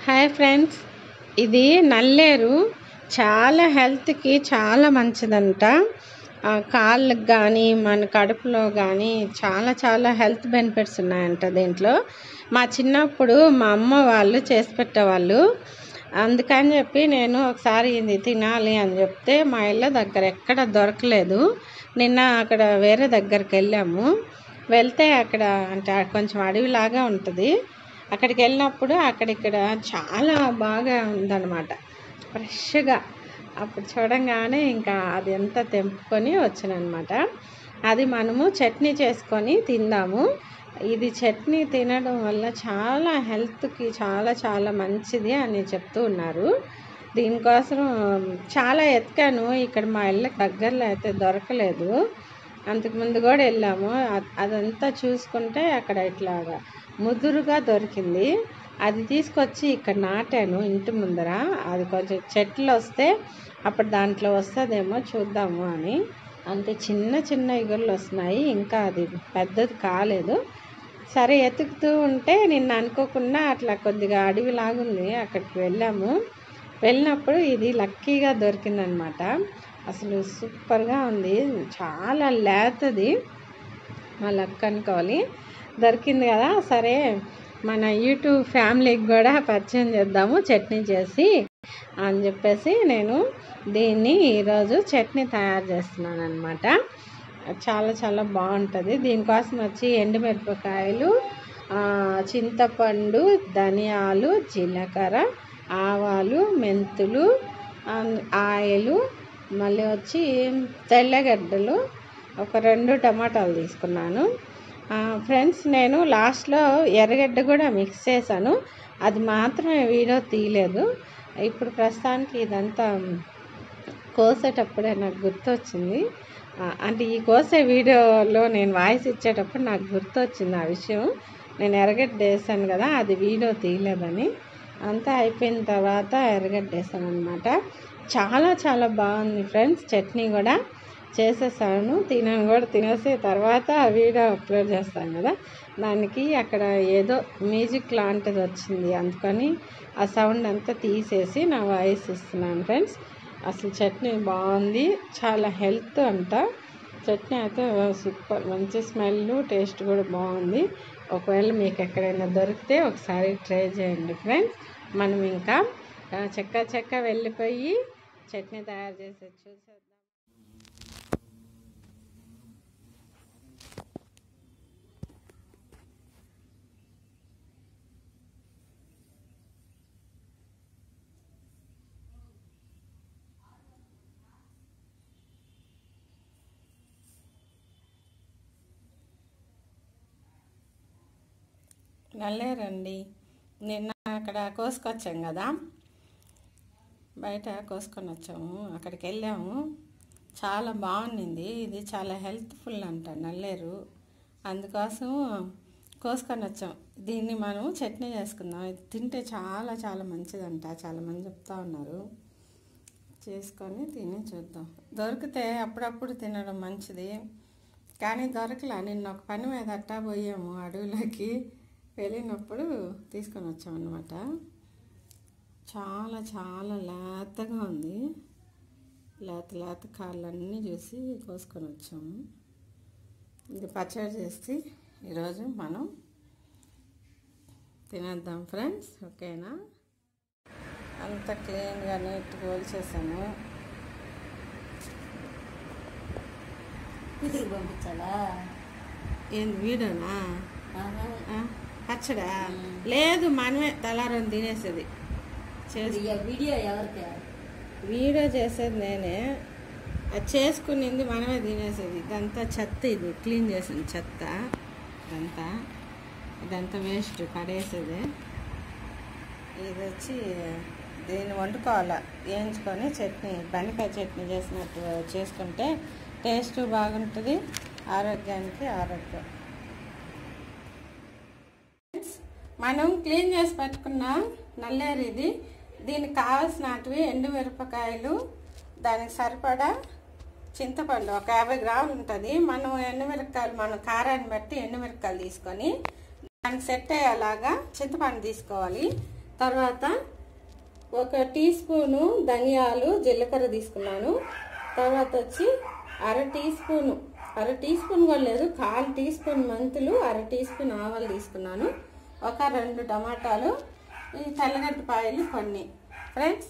Hi friends ఇది నల్లేరు చాలా హెల్త్కి చాలా మంచిదంట ఆ, కాళ్ళకి కానీ మన కడుపులో కానీ చాలా చాలా హెల్త్ బెనిఫిట్స్ ఉన్నాయంట దీంట్లో మా చిన్నప్పుడు మా అమ్మ వాళ్ళు చేసి పెట్టేవాళ్ళు అందుకని చెప్పి నేను ఒకసారి ఇది తినాలి అని చెప్తే మా ఇళ్ళ దగ్గర ఎక్కడ దొరకలేదు నిన్న అక్కడ వేరే దగ్గరికి వెళ్ళాము వెళ్తే అక్కడ అంటే కొంచెం అడవిలాగా ఉంటుంది అక్కడికి వెళ్ళినప్పుడు అక్కడిక్కడ చాలా బాగా ఉందన్నమాట ఫ్రెష్గా అప్పుడు చూడంగానే ఇంకా అది ఎంత తెంపుకొని వచ్చానమాట అది మనము చట్నీ చేసుకొని తిందాము ఇది చట్నీ తినడం వల్ల చాలా హెల్త్కి చాలా చాలా మంచిది అని చెప్తూ ఉన్నారు దీనికోసం చాలా ఎతికాను ఇక్కడ మా ఇళ్ళకి దగ్గరలో అయితే దొరకలేదు అంతకుముందు కూడా వెళ్ళాము అ- అదంతా చూసుకుంటే అక్కడ ఇట్లాగా ముదురుగా దొరికింది అది తీసుకొచ్చి ఇక్కడ నాటాను ఇంటి ముందర అది కొంచెం చెట్లు వస్తే అప్పుడు దాంట్లో వస్తుందేమో చూద్దాము అని అంతే చిన్న చిన్న ఇగుళ్ళు వస్తున్నాయి ఇంకా అది పెద్దది కాలేదు సరే ఎతుకుతూ ఉంటే నిన్న అనుకోకుండా అట్లా కొద్దిగా అడవిలాగుంది అక్కడికి వెళ్ళాము వెళ్ళినప్పుడు ఇది లక్కీగా దొరికిందనమాట అసలు సూపర్గా ఉంది చాలా లేతది మా లక్ అనుకోవాలి దొరికింది కదా సరే మన యూట్యూబ్ ఫ్యామిలీకి కూడా పరిచయం చేద్దాము చట్నీ చేసి అని చెప్పేసి నేను దీన్ని ఈరోజు చట్నీ తయారు చేస్తున్నాను అనమాట చాలా చాలా బాగుంటుంది దీనికోసం వచ్చి ఎండుమిరపకాయలు ఆ, చింతపండు ధనియాలు జీలకర్ర ఆవాలు మెంతులు ఆ- ఆయిలు మళ్ళీ వచ్చి తెల్లగడ్డలు ఒక రెండు టమాటాలు తీసుకున్నాను ఫ్రెండ్స్ నేను లాస్ట్లో ఎర్రగడ్డ కూడా మిక్స్ చేశాను అది మాత్రమే వీడియో తీయలేదు ఇప్పుడు ప్రస్తుతానికి ఇదంతా కోసేటప్పుడే నాకు గుర్తొచ్చింది ఆ, అంటే ఈ కోసే వీడియోలో నేను వాయిస్ ఇచ్చేటప్పుడు నాకు గుర్తొచ్చింది ఆ విషయం నేను ఎర్రగడ్డ వేసాను కదా అది వీడియో తీయలేదని అంతా అయిపోయిన తర్వాత ఎర్రగడ్డ వేసాను అనమాట చాలా చాలా బాగుంది ఫ్రెండ్స్ చట్నీ కూడా చేసేసాను తినను కూడా తినేసి తర్వాత వీడియో అప్లోడ్ చేస్తాను కదా దానికి అక్కడ ఏదో మ్యూజిక్ లాంటిది వచ్చింది అందుకని ఆ సౌండ్ అంతా తీసేసి నా వాయిస్ ఇస్తున్నాను ఫ్రెండ్స్ అసలు చట్నీ బాగుంది చాలా హెల్త్ అంట చట్నీ అయితే సూపర్ మంచి స్మెల్ టేస్ట్ కూడా బాగుంది ఒకవేళ మీకు ఎక్కడైనా దొరికితే ఒకసారి ట్రై చేయండి ఫ్రెండ్స్ మనం ఇంకా ఆ, చెక్క చెక్క వెళ్ళిపోయి చట్నీ తయారు చేసి చూసేద్దాం నల్లేరండి నిన్న అక్కడ కోసుకొచ్చాం కదా బయట కోసుకొని వచ్చాము అక్కడికి వెళ్ళాము చాలా బాగుండింది ఇది చాలా హెల్త్ఫుల్ అంట నల్లేరు అందుకోసం కోసుకొని వచ్చాం దీన్ని మనం చట్నీ చేసుకుందాం ఇది తింటే చాలా చాలా మంచిదంట చాలా మంది చెప్తా ఉన్నారు చేసుకొని తిని చూద్దాం దొరికితే అప్పుడప్పుడు తినడం మంచిది కానీ దొరకలా నిన్న ఒక పని మీద అట్టా పోయాము అడవిలోకి వెళ్ళినప్పుడు తీసుకొని వచ్చామన్నమాట చాలా చాలా లేతగా ఉంది లేత లేత కాళ్ళన్నీ చూసి కోసుకొని వచ్చాము ఇది పచ్చడి చేసి ఈరోజు మనం తినేద్దాం ఫ్రెండ్స్ ఓకేనా అంత క్లీన్గా నీట్గా వచ్చేసాను కుదిరి పంపించాలా ఏంది వీడోనా ఆహా. ఆ, పచ్చడా లేదు మనమే తలారం తినేసేది ఇది చేసి ఈ వీడియో ఎవరికి వీడియో చేసేది నేనే అది చేసుకునింది మనమే తినేసేది ఇదంతా చెత్త ఇది క్లీన్ చేసింది చెత్త ఇదంతా ఇదంతా వేస్ట్ పడేసేది ఇది వచ్చి దీన్ని వండుకోవాలి వేయించుకొని చట్నీ బెండకాయ చట్నీ చేసినట్టు చేసుకుంటే టేస్ట్ బాగుంటుంది ఆరోగ్యానికి ఆరోగ్యం మనం క్లీన్ చేసి పెట్టుకున్న నల్లేరు ఇది దీనికి కావాల్సినటివి ఎండుమిరపకాయలు దానికి సరిపడా చింతపండు ఒక యాభై గ్రాములు ఉంటుంది మనం ఎండుమిరపకాయలు మనం కారాన్ని బట్టి ఎండుమిరపకాయలు తీసుకొని దానికి సెట్ అయ్యేలాగా చింతపండు తీసుకోవాలి తర్వాత ఒక టీ స్పూను ధనియాలు జీలకర్ర తీసుకున్నాను తర్వాత వచ్చి అర టీ స్పూను అర టీ స్పూన్ కూడా లేదు కాల్ టీ స్పూన్ మెంతులు అర టీ స్పూన్ ఆవాలు తీసుకున్నాను ఒక రెండు టమాటాలు ఈ తెల్లగడ్డపాయలు కొన్ని ఫ్రెండ్స్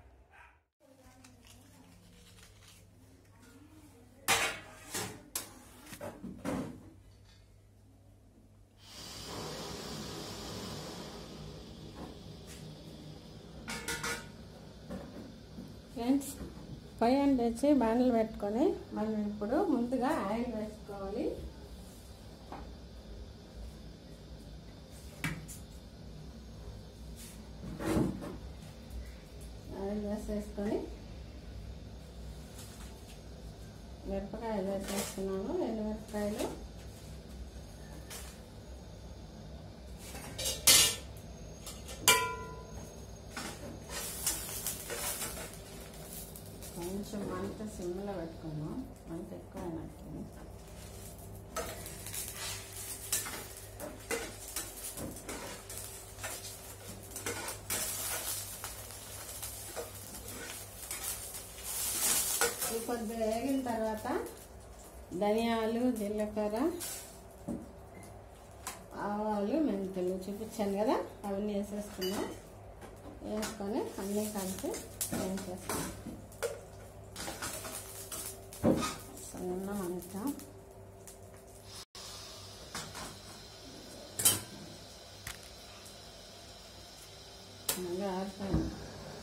ఫ్రెండ్స్ పొయ్యి అండి వచ్చి బాండలు పెట్టుకొని మనం ఇప్పుడు ముందుగా ఆయిల్ వేసుకోవాలి ఆయిల్ వేసేసుకొని మిరపకాయలు వేసేస్తున్నాను ఎండు మిరపకాయలు కొంచెం మంట సిమ్లో పెట్టుకున్నాం మంట ఎక్కువ అయినట్టుంది ఇవి కొద్దిగా వేగిన తర్వాత ధనియాలు జీలకర్ర ఆవాలు మెంతులు చూపించాను కదా అవన్నీ వేసేసుకున్నాం వేసుకొని అన్నీ కలిపి వేసేస్తాం సన్న మంట మళ్ళీ ఆరిపోయింది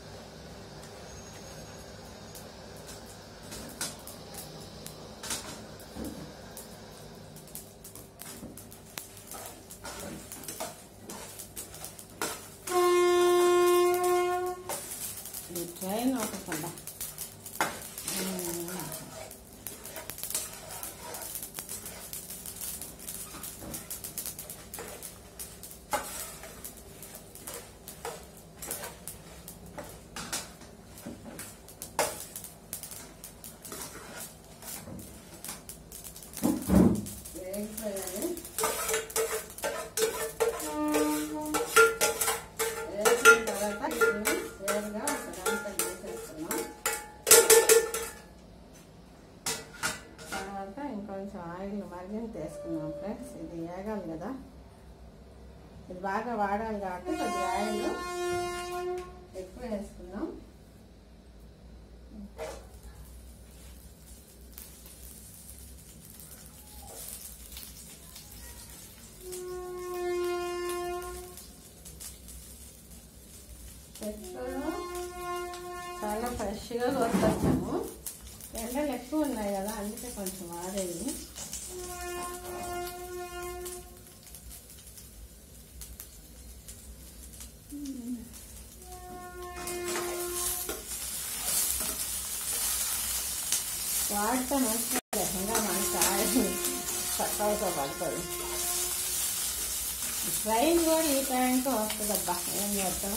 ఈ ట్రైన్ ఒకకుండా వేగిపోయాయి వేసిన తర్వాత వీటిని వేరుగా ఒక గంట వేసేస్తున్నాం తర్వాత ఇంకొంచెం ఆయిల్ మరిగింత వేసుకున్నాం ఫ్రెండ్స్ ఇది వేగాలి కదా ఇది బాగా వాడాలి కాబట్టి కొద్దిగా ఆయిల్ ఎక్కువ వేసుకున్నాం చెట్లు చాలా ఫ్రెష్గా కోసుకొచ్చాము ఎండలు ఎక్కువ ఉన్నాయి కదా అందుకే కొంచెం వాడేది వాడితే మంచిగా లేకుండా మనకి ఆయిల్ చక్కగా పడుతుంది ట్రైన్ కూడా ఈ టైంకి వస్తుందబ్బా ఏం చేస్తాం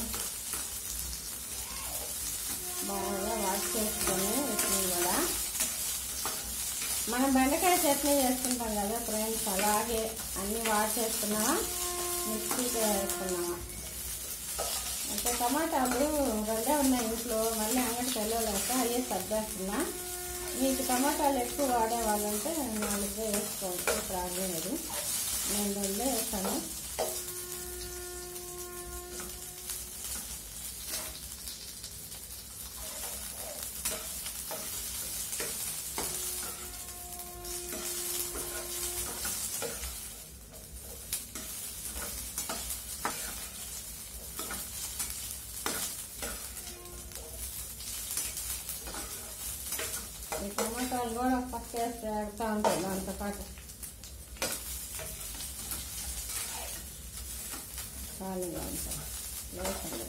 బాగా వాష్ చేసుకొని వీటిని కూడా మనం బెండకాయ చట్నీ చేసుకుంటాం కదా ఫ్రెండ్స్ అలాగే అన్నీ వాష్ చేసుకున్నామా మిక్సీకి వేసుకున్నామా అంటే టమాటాలు రెండే ఉన్నాయి ఇంట్లో మళ్ళీ అంగడికి వెళ్ళలేక అయ్యే సర్దేస్తున్నా మీకు టమాటాలు ఎక్కువ వాడే వాళ్ళంటే నాలుగు వేసుకోవచ్చు ప్రాబ్లం లేదు నేను రెండే వేస్తాను ఈ టమాటాలు కూడా ఒక పక్క వేస్తే ఆడుతూ ఉంటాయి దాంతో పాటు ఖాళీగా ఉంటాయి లేకుండా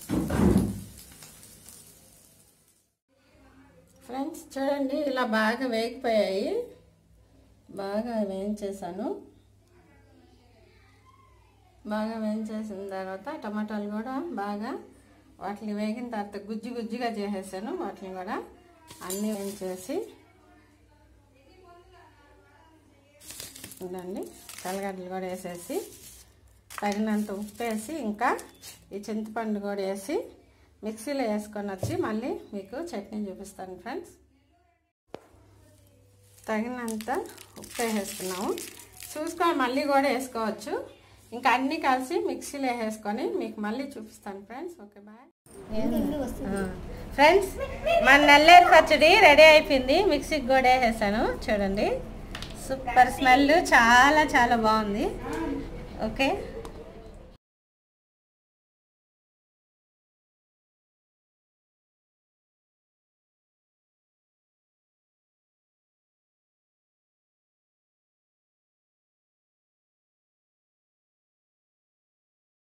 ఫ్రెండ్స్ చూడండి ఇలా బాగా వేగిపోయాయి బాగా వేయించేసాను బాగా వేయించేసిన తర్వాత టమాటాలు కూడా బాగా వాటిని వేగిన తర్వాత గుజ్జు గుజ్జుగా చేసేసాను వాటిని కూడా అన్నీ వేయించేసి చూడండి తెల్లగడ్డలు కూడా వేసేసి తగినంత ఉప్పు వేసి ఇంకా ఈ చింతపండు కూడా వేసి మిక్సీలో వేసుకొని వచ్చి మళ్ళీ మీకు చట్నీ చూపిస్తాను ఫ్రెండ్స్ తగినంత ఉప్పు వేసేస్తున్నాము చూసుకొని మళ్ళీ కూడా వేసుకోవచ్చు ఇంకా అన్నీ కలిసి మిక్సీలో వేసుకొని మీకు మళ్ళీ చూపిస్తాను ఫ్రెండ్స్ ఓకే బాయ్ ఫ్రెండ్స్ మన నల్లేరు పచ్చడి రెడీ అయిపోయింది మిక్సీకి కూడా వేసేసాను చూడండి సూపర్ స్మెల్ చాలా చాలా బాగుంది ఓకే